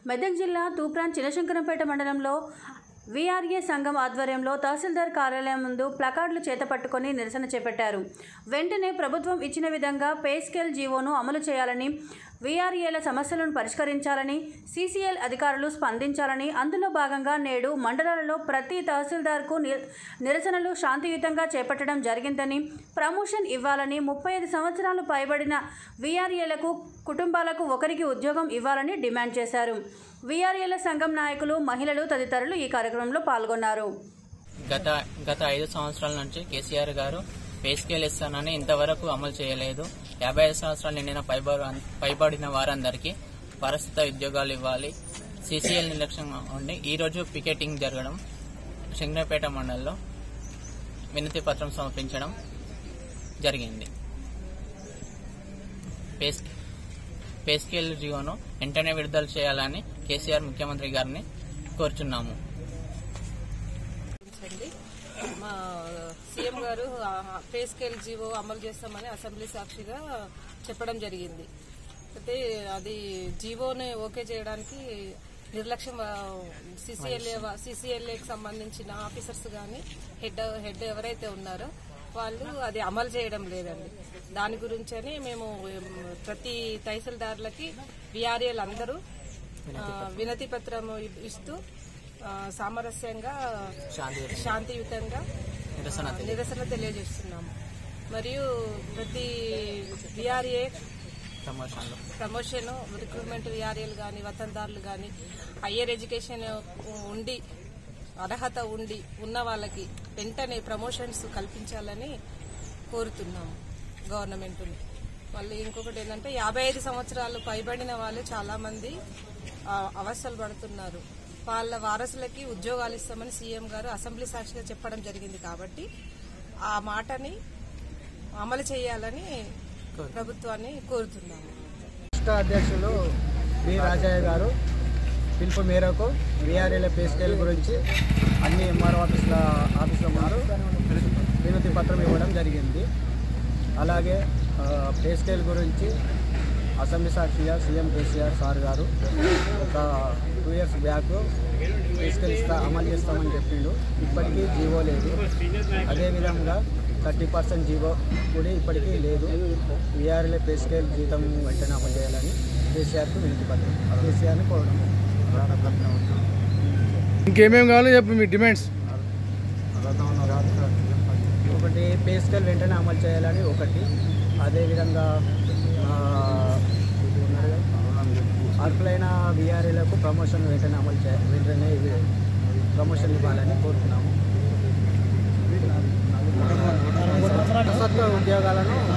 మెదక్ జిల్లా తూప్రాన్ చినశంకరంపేట మండలంలో వీఆర్ఏ సంఘం ఆధ్వర్యంలో తహసీల్దార్ కార్యాలయం ముందు ప్లకార్డులు చేతపట్టుకొని నిరసన చేపట్టారు వెంటనే ప్రభుత్వం ఇచ్చిన విధంగా పే స్కేల్ జీవోను అమలు చేయాలని వీఆర్ఏల సమస్యలను పరిష్కరించాలని సీసీఎల్ అధికారులు స్పందించాలని అందులో భాగంగా నేడు మండలాలలో ప్రతి తహసీల్దార్కు ని- నిరసనలు శాంతియుతంగా చేపట్టడం జరిగిందని ప్రమోషన్ ఇవ్వాలని ముప్పై ఐదు సంవత్సరాలు పైబడిన వీఆర్ఏలకు కుటుంబాలకు ఒకరికి ఉద్యోగం ఇవ్వాలని డిమాండ్ చేశారు వీఆర్ఏల సంఘం నాయకులు మహిళలు తదితరులు ఈ కార్యక్రమంలో పాల్గొన్నారు గత గత ఐదు సంవత్సరాల నుంచి కేసీఆర్ గారు పే స్కేల్ ఇస్తానని ఇంతవరకు అమలు చేయలేదు యాభై ఐదు సంవత్సరాలు నిండిన పైబడి పైబడిన వారందరికీ ప్రస్తుత ఉద్యోగాలు ఇవ్వాలి సీసీఎల్ నిర్లక్ష్యంగా ఉండి ఈ రోజు పికెటింగ్ జరగడం శంకరపేట మండలంలో వినతి పత్రం సమర్పించడం జరిగింది పే స్కే- పే స్కేల్ జీవోను వెంటనే విడుదల చేయాలని కేసీఆర్ ముఖ్యమంత్రి గారిని కోరుచున్నాము అండి మా సీఎం గారు ఆ పే స్కేల్ జీవో అమలు చేస్తామని అసెంబ్లీ సాక్షిగా చెప్పడం జరిగింది అయితే అది జీవోని ఓకే చేయడానికి నిర్లక్ష్యం సిసిఎల్ఏ సిసిఎల్ఏకి సంబంధించిన ఆఫీసర్స్ కానీ హెడ్ హెడ్ ఎవరైతే ఉన్నారో వాళ్ళు అది అమలు చేయడం లేదండి దాని గురించని మేము ఉమ్, ప్రతి తహసీల్దార్లకి విఆర్ఏలు అందరూ ఆ, వినతి పత్రం ఇస్తూ ఆ, సామరస్యంగా శాంతియుతంగా. శాంతియుతంగా నిరసన ఆ, నిరసన తెలియజేస్తున్నాము మరియు ప్రతి విఆర్ఏ ప్రమోషన్లు ప్రమోషన్ రిక్రూట్మెంట్ విఆర్ఏలు కానీ వతందారులు కానీ హయ్యర్ ఎడ్యుకేషన్ ఉండి అర్హత ఉండి ఉన్న వాళ్ళకి వెంటనే ప్రమోషన్స్ కల్పించాలని కోరుతున్నాము గవర్నమెంట్ని మళ్ళీ ఇంకొకటి ఏంటంటే యాభై ఐదు సంవత్సరాలు పైబడిన వాళ్ళు చాలా మంది ఆ, అవస్థలు పడుతున్నారు వాళ్ళ వారసులకి ఉద్యోగాలు ఇస్తామని సీఎం గారు అసెంబ్లీ సాక్షిగా చెప్పడం జరిగింది కాబట్టి ఆ మాటని అమలు చేయాలని ప్రభుత్వాన్ని కోరుతున్నాము రాష్ట్ర అధ్యక్షులు బి రాజయ్య గారు పిలుపు మేరకు బీఆర్ఏల పే స్కేల్ గురించి అన్ని ఎంఆర్ఓ ఆఫీసుల ఆఫీసుల ముందు వినతి పత్రం ఇవ్వడం జరిగింది అలాగే ఆ, పే స్కేల్ గురించి అసెంబ్లీ సాక్షిగా సీఎం కేసీఆర్ సార్ గారు ఒక two years back pay scale ఇస్తా అమలు చేస్తామని చెప్పిండు ఇప్పటికీ జీవో లేదు అదేవిధంగా థర్టీ పర్సెంట్ జీవో కూడా ఇప్పటికీ లేదు వీఆర్ఎల్ఏ పే స్కేల్ జీతం వెంటనే అమలు చేయాలని కేసీఆర్కు వినతి పత్రం కేసీఆర్ని కోరడం ఇంకేమేమి కావాలో చెప్పు మీ డిమాండ్స్ ఒకటి పే స్కేల్ వెంటనే అమలు చేయాలని ఒకటి అదేవిధంగా ఆ, అర్హులైన బీఆర్ఏలకు ప్రమోషన్ వెంటనే అమలు చే వెంటనే ఇవి ప్రమోషన్ ఇవ్వాలని కోరుతున్నాము ప్రభుత్వ ఉద్యోగాలను